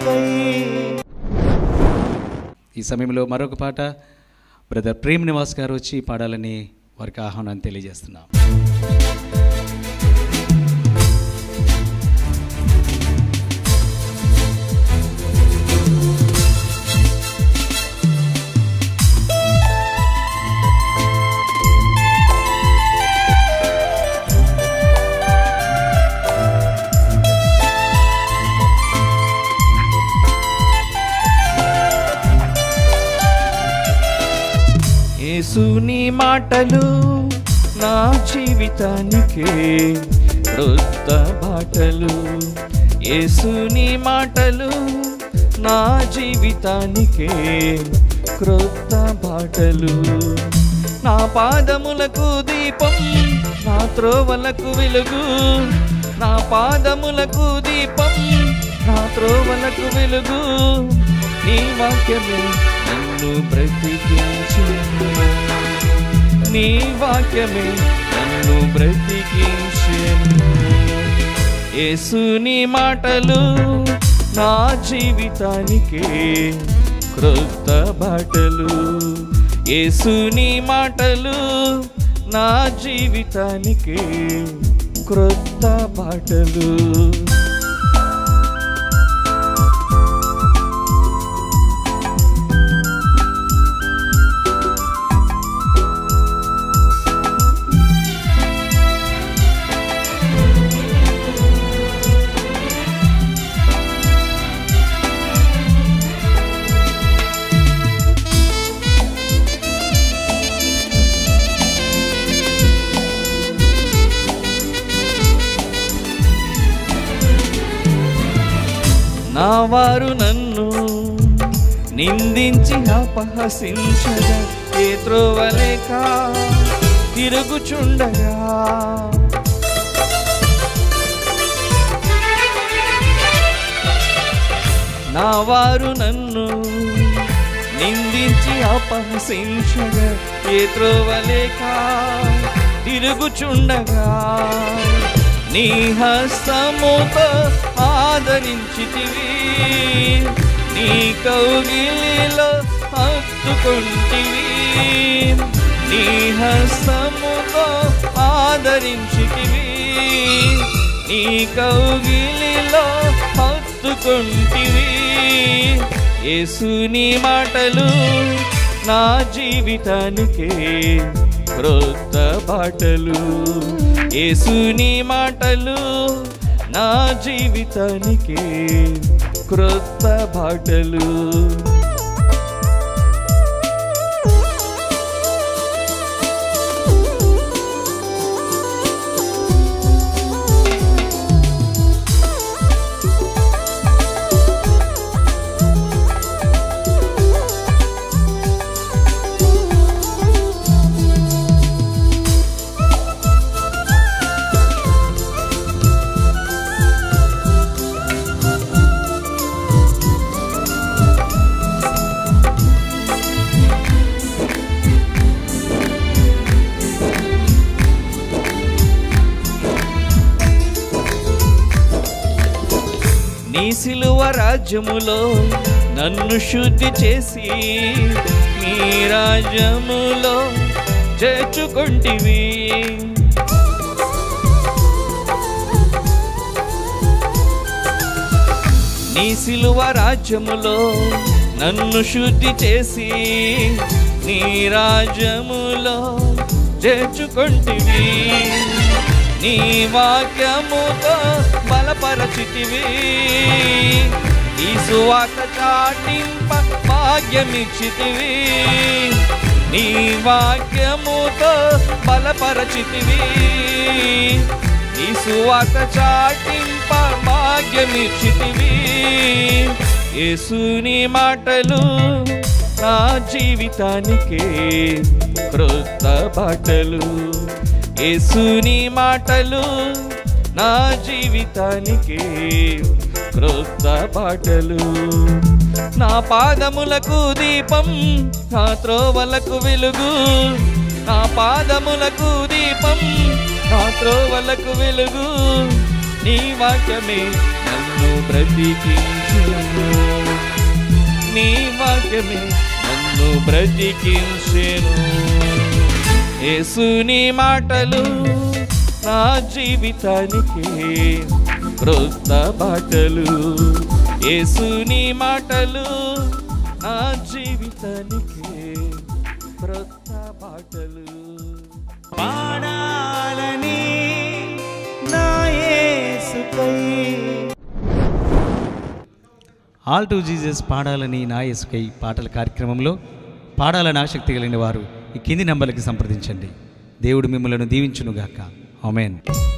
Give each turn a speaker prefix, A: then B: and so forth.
A: కొరకై
B: ఈ సమయంలో మరొక పాట బ్రదర్ ప్రేమ్ నివాస్ గారు వచ్చి పాడాలని వారికి ఆహ్వానాన్ని తెలియజేస్తున్నాం
A: యేసుని మాటలు నా జీవితానికే క్రొత్త బాటలు యేసుని మాటలు నా జీవితానికే క్రొత్త బాటలు నా పాదములకు దీపం నా త్రోవలకు వెలుగు నా పాదములకు దీపం నా త్రోవలకు వెలుగు నీ వాక్యమే నన్ను బ్రతికించును నీ వాక్యమే నన్ను బ్రతికించెను యేసుని మాటలు నా జీవితానికే క్రొత్త బాటలు యేసుని మాటలు నా జీవితానికే క్రొత్త బాటలు నా వారు నన్ను నిందించి అపహసించగా ఏ త్రోవలేక తిరుగుచుండగా నా వారు నన్ను నిందించి అపహసించగా ఏ త్రోవలేక తిరుగుచుండగా నీ హస్తముతో ఆదరించితివి నీ కౌగిలిలో హత్తుకుంటివి నీ హస్తముతో ఆదరించితివి నీ కౌగిలిలో హత్తుకుంటివి యేసుని మాటలు నా జీవితానికే క్రొత్త బాటలు యేసుని మాటలు నా జీవితానికే క్రొత్త బాటలు నీ సిలువ రాజ్యములో నన్ను శుద్ధి చేసి నీ రాజ్యములో చేర్చుకొంటివి నీ సిలువ రాజ్యములో నన్ను శుద్ధి చేసి నీ రాజ్యములో చేర్చుకొంటివి నీ వాక్యముతో బలపరచితివి ఈ సువార్త చాటింప భాగ్యమిచ్చితివి నీ వాక్యముతో బలపరచితివి ఈ సువార్త చాటింప భాగ్యమిచ్చితివి యేసుని మాటలు నా జీవితానికే క్రొత్త బాటలు యేసుని మాటలు నా జీవితానికే క్రొత్త బాటలు నా పాదములకు దీపం నా త్రోవలకు వెలుగు నా పాదములకు దీపం నా త్రోవలకు వెలుగు నీ వాక్యమే నన్ను బ్రతికించు బ్రతికించేను నీ వాక్యమే నన్ను బ్రతికించెను యేసుని మాటలు నా జీవితానికి క్రొత్త బాటలు యేసుని మాటలు నా జీవితానికి క్రొత్త బాటలు
C: పాడాలని నా యేసుకై
B: ఆల్ టు జీసస్ పాడాలని నా యేసుకై పాటల కార్యక్రమంలో పాడాలని ఆసక్తి కలిగిన వారు ఈ కింది నంబర్లకి సంప్రదించండి దేవుడు మిమ్మల్ని దీవించునుగాక ఆమెన్